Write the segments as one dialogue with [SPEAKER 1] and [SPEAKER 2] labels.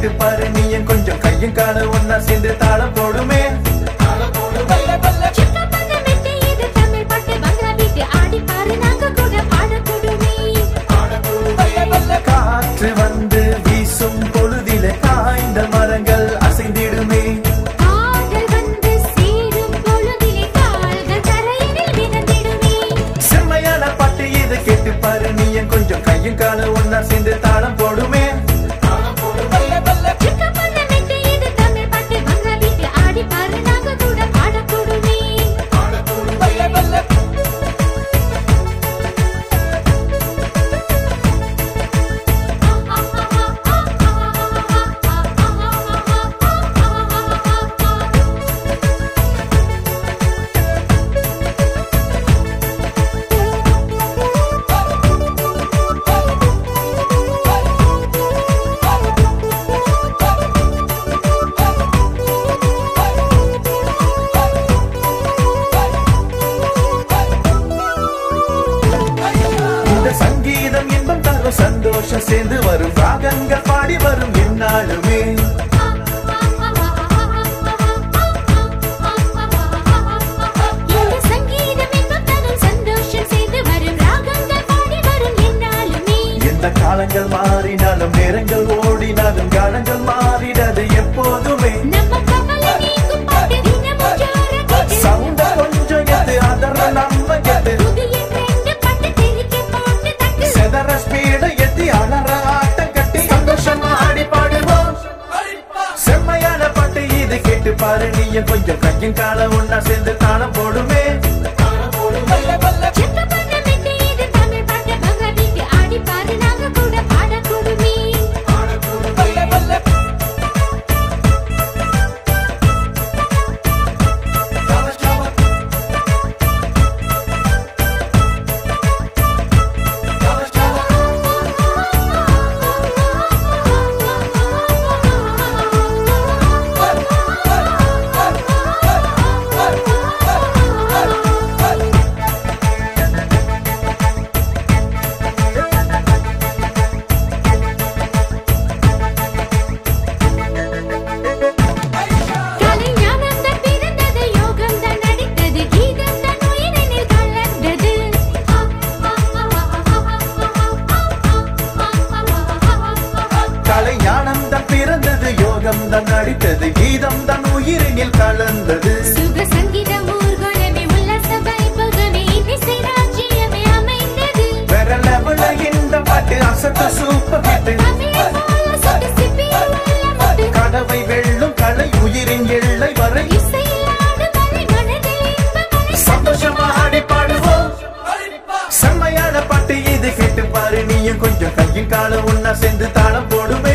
[SPEAKER 1] கேட்டு பாரு நீயும் கொஞ்சம் கையும் கால ஒன்னா சேர்ந்து தாளம் போடுமே
[SPEAKER 2] சின்ன பண்ண மெட்டு இது தமிழ் பாட்டு பங்களா வீட்டு ஆடி பாரு நாங்க கூட பாடக்கூடுமே
[SPEAKER 1] காற்று வந்து வீசும் பொழுதிலே காய்ந்த மரங்கள் அசைந்திடுமே
[SPEAKER 2] காதல் வந்து சேரும் பொழுதிலே கால்கள் தரையினில் மிதந்திடுமே
[SPEAKER 1] செம்மையான பாட்டு இது கேட்டு பாரு நீயும் கொஞ்சம் கையும் கால ஒன்னா சேர்ந்து தாளம் போடுமே
[SPEAKER 2] சின்ன பண்ண மெட்டு இது தமிழ் பாட்டு பங்களா வீட்டு ஆடி பாரு நாங்க கூட பாடக்கூடுமே
[SPEAKER 1] இந்த சங்கீதம் இன்பம் தரும் சந்தோஷம் சேர்ந்து வரும் ராகங்கள் பாடி வரும் என்னாலுமே
[SPEAKER 2] இந்த சங்கீதம் இன்பம் தரும் சந்தோஷம் செய்து வரும் ராகங்கள் பாடி வரும் என்னாலுமே
[SPEAKER 1] எந்த காலங்கள் மாறினாலும் நேரங்கள் ஓடினாலும் காலங்கள் மாறினது எப்போதுமே
[SPEAKER 2] நம்ம கவலை நீக்கும் பாட்டு தினமும் ஜோர கேட்டு
[SPEAKER 1] சவுண்ட கொஞ்சம் எத்து அதர நம்ம எத்து
[SPEAKER 2] புதிய ட்ரெண்ட் பாட்டு தெறிக்க போட்டு தட்டு
[SPEAKER 1] செதற ஸ்பீடு எத்தி அலற ஆட்டம் கட்டி சந்தோஷமா ஆடி பாடுவோம் செம்மையான பாட்டு இது கேட்டு பாரு நீயும் கொஞ்சம் கையும் கால ஒன்னா சேர்ந்து தாளம் போடுமே
[SPEAKER 2] செக்க பண்ண மெட்டு இது தமிழ் பாட்டு பங்களா வீட்டு ஆடி பாரு நாங்க கூட பாடக்கூடுமே கலை ஞானம் தான் பிறந்தது யோகம் தான் நடித்தது கீதம் தான் உயிரினில் கலந்தது
[SPEAKER 1] கலை ஞானம் தான் பிறந்தது யோகம் தான் நடித்தது கீதம் தான் உயிரினில் கலந்தது
[SPEAKER 2] சுக சங்கீதம் ஊர்வலமே உல்லாச வைபவமே இன்னிசை ராஜ்யமே அமைந்தது
[SPEAKER 1] வேற லெவல இந்த பாட்டு அசத்த சூப்பர் ஹிட்
[SPEAKER 2] தமிழை போல சுட்டு சிப்பியில் உள்ள முட்டு
[SPEAKER 1] கனவை வெல்லும் கலை உயிரின் எல்லை வரை
[SPEAKER 2] இசையில் ஆடும் மலை மனதில் இன்பமலை
[SPEAKER 1] சந்தோஷமா ஆடி பாடுவோம் செம்மையான பாட்டு இது கேட்டு பாரு நீயும் கொஞ்சம் கையும் கால ஒன்னா சேர்ந்து தாளம் போடுவே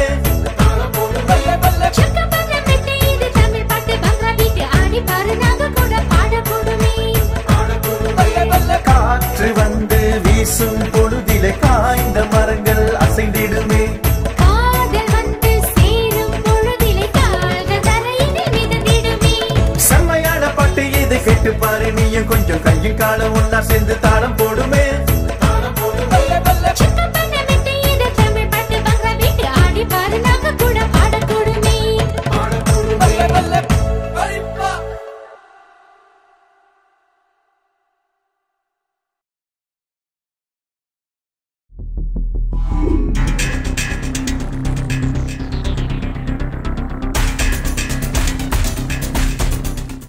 [SPEAKER 2] செக்க பண்ண மெட்டு இது தமிழ் பாட்டு பங்களா வீட்டு ஆடி பாரு நாங்க கூட பாடக்கூடுமே
[SPEAKER 1] காற்று வந்து வீசும் பொழுதிலே காய்ந்த மரங்கள் அசைந்திடுமே
[SPEAKER 2] காதல் வந்து சேரும் பொழுதிலே கால்கள் தரையினில் மிதந்திடுமே
[SPEAKER 1] செம்மையான பாட்டு இது கேட்டு பாரு நீயும் கொஞ்சம் கையும் கால ஒன்னா சேர்ந்து தாளம்